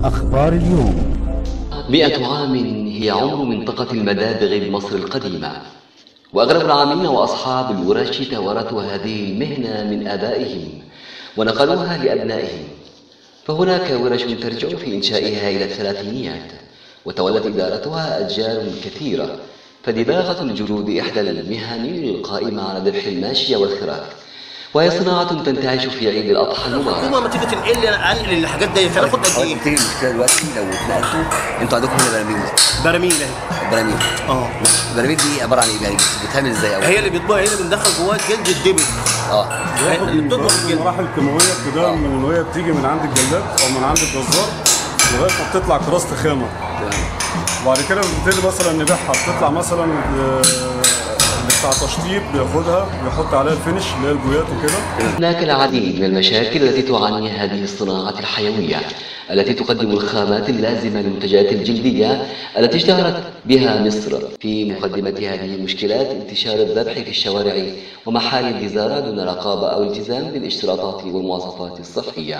أخبار اليوم مئة عام هي عمر منطقة المدابغ بمصر القديمة وأغلب العاملين وأصحاب الورش توارثوا هذه المهنة من آبائهم ونقلوها لأبنائهم فهناك ورش ترجع في إنشائها إلى الثلاثينيات وتولت إدارتها أجيال كثيرة فدباغة الجلود إحدى المهن القائمة على ذبح الماشية والخراف وهي صناعة تنتعش في عيد الأضحى المبارك الحكومه ما تيجي تنقل لي انقل الحاجات دي هناخد قد هو ايه؟ تنتهي المشكله دلوقتي لو اتنقلتوا انتوا عندكم هنا براميل براميل اهي براميل اه البراميل دي عباره عن ايه يعني بتتعمل ازاي اول هي اللي بيطبخ هي اللي بندخل جواها الجلد الدبل اه هي اللي بتطبخ الجلد مراحل كيماويه ابتداء من وهي بتيجي من عند الجلاد او من عند الجزار لغايه ما بتطلع كراسه خامه تمام وبعد كده بنبتدي مثلا نبيعها بتطلع مثلا آه، اللي بتاع تشطيب بياخدها بيحط عليها الفينش اللي هي البويات وكده هناك العديد من المشاكل التي تعاني هذه الصناعة الحيوية التي تقدم الخامات اللازمة للمنتجات الجلدية التي اشتهرت بها مصر في مقدمة هذه المشكلات انتشار الذبح في الشوارع ومحال الجزارة دون رقابة أو التزام بالاشتراطات والمواصفات الصحية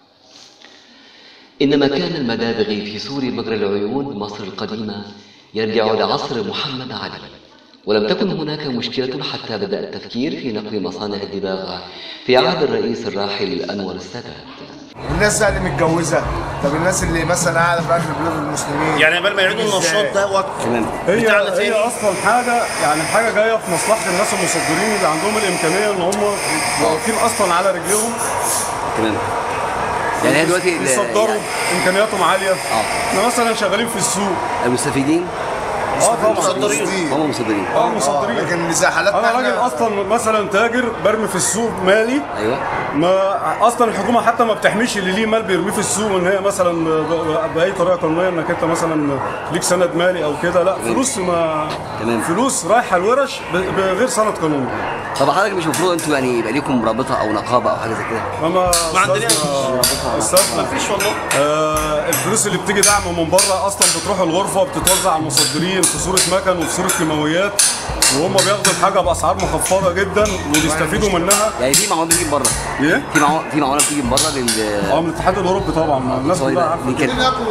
إن مكان المدابغ في سور مجرى العيون بمصر القديمة يرجع لعصر محمد علي ولم تكن هناك مشكلة حتى بدأ التفكير في نقل مصانع الدباغة في عهد الرئيس الراحل أنور السادات الناس بقى اللي متجوزه طب الناس اللي مثلا قاعده في اخر بلاد المسلمين يعني قبل ما يعيدوا النشاط دوت تمام هي بتاعنا هي تاني. اصلا حاجه يعني حاجه جايه في مصلحه الناس المصدرين اللي عندهم الامكانيه ان هم واقفين اصلا على رجليهم تمام يعني هي دلوقتي ال- يصدروا يعني امكانياتهم عاليه احنا مثلا شغالين في السوق المستفيدين اه طبعا مصدرين هم مصدرين اه مصدرين لكن زي حالاتنا انا راجل احنا اصلا مثلا تاجر برمي في السوق مالي ايوه ما اصلا الحكومه حتى ما بتحميش اللي ليه مال بيرميه في السوق ان هي مثلا ب- باي طريقه قانونيه انك انت مثلا ليك سند مالي او كده لا فلوس ما تمام. فلوس رايحه الورش ب- بغير سند قانوني طب حضرتك مش المفروض انتوا يعني يبقى ليكم رابطه او نقابه او حاجه زي كده اما ما عندناش. استاذنا استاذنا مفيش والله آه الفلوس اللي بتيجي دعم من بره اصلا بتروح الغرفه وبتتوزع على المصدرين في صوره مكن وفي صوره كيماويات وهم بياخدوا الحاجه باسعار مخفضه جدا وبيستفيدوا منها يعني في معونه بتيجي من بره ايه؟ في معونه في معونه بتيجي من بره لل اه من الاتحاد الاوروبي طبعا ما الناس كلها عارفه من كده كده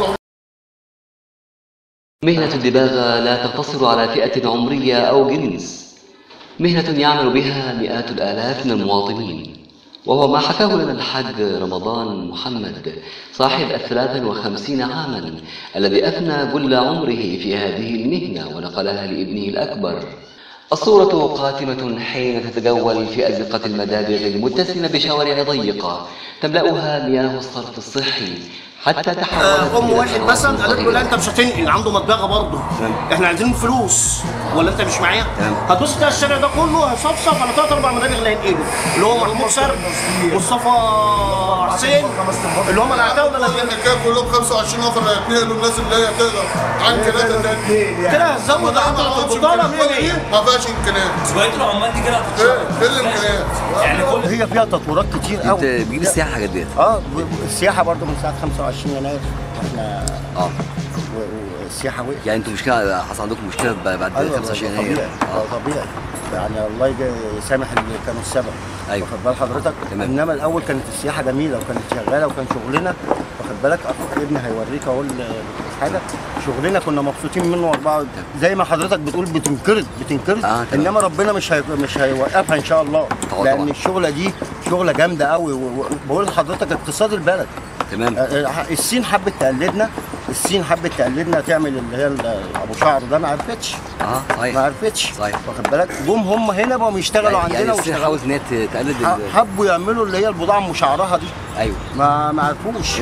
مهنة الدباغة لا تقتصر على فئة عمرية أو جنس مهنة يعمل بها مئات الآلاف من المواطنين وهو ما حكاه لنا الحاج رمضان محمد صاحب الثلاثا وخمسين عاما الذي أفنى كل عمره في هذه المهنة ونقلها لابنه الأكبر الصورة قاتمة حين تتجول في أزقة المدابغ المتسمة بشوارع ضيقة تملأها مياه الصرف الصحي حتى تحولت آه، ام إلى واحد شواطئ مثلا قالت له لا صغيرة. انت مش هتنقل عنده مطبخه برضه احنا عايزين فلوس ولا انت مش معايا؟ تمام. هتبص تلاقي الشارع ده كله هيصفصف على ثلاث اربع مدابغ اللي هينقلوا اللي هو محمود سرد مصطفى حسين اللي هم العتاوله اللي هينقلوا. كده كلهم 25 نفر هيتنقلوا الناس اللي هي تقدر عن ثلاثة تاني كده هتزود عدد البطاله 100 100 ما فيهاش امكانيات بقيت العمال دي كده ايه هتتشرف ايه الامكانيات؟ يعني كل هي فيها تطويرات كتير انت قوي بتجيب السياحه حاجات ديت اه السياحه برضو من ساعه 25 يناير احنا اه و- و- السياحه وقفت يعني انتوا مشكله حصل عندكم مشكله ب- بعد أيوة، 25 طبيعي يناير آه، اه طبيعي يعني الله يجي- يسامح اللي كانوا السبب أيوة. واخد بال حضرتك تمام. انما الاول كانت السياحه جميله وكانت شغاله وكان شغلنا واخد بالك اخوك ابني هيوريك اهو ال- حاجه شغلنا كنا مبسوطين منه واربعه زي ما حضرتك بتقول بتنقرض بتنقرض آه، تمام. انما ربنا مش هي... مش هيوقفها ان شاء الله طبعا، لان طبعا. الشغله دي شغله جامده قوي وبقول لحضرتك اقتصاد البلد تمام الصين حبت تقلدنا الصين حبت تقلدنا تعمل اللي هي ال- ابو شعر ده ما عرفتش اه ما صحيح عرفتش صحيح. واخد بالك جم هم هنا بقوا يشتغلوا يعني, عندنا يعني الصين واشتغلوا حاولت ان هي ت- تقلد ح- ال- حبوا يعملوا اللي هي البضاعه المشعرها دي ايوه ما ما عرفوش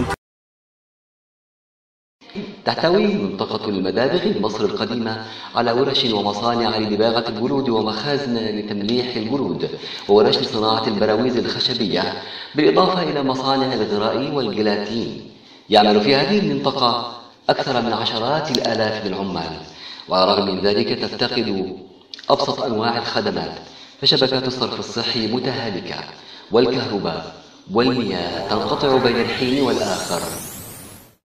تحتوي منطقة المدابغ بمصر القديمة على ورش ومصانع لدباغة الجلود ومخازن لتمليح الجلود وورش لصناعة البراويز الخشبية بالإضافة إلى مصانع الغراء والجلاتين يعمل في هذه المنطقة أكثر من عشرات الآلاف من العمال وعلى الرغم من ذلك تفتقد أبسط أنواع الخدمات فشبكات الصرف الصحي متهالكة والكهرباء والمياه تنقطع بين الحين والآخر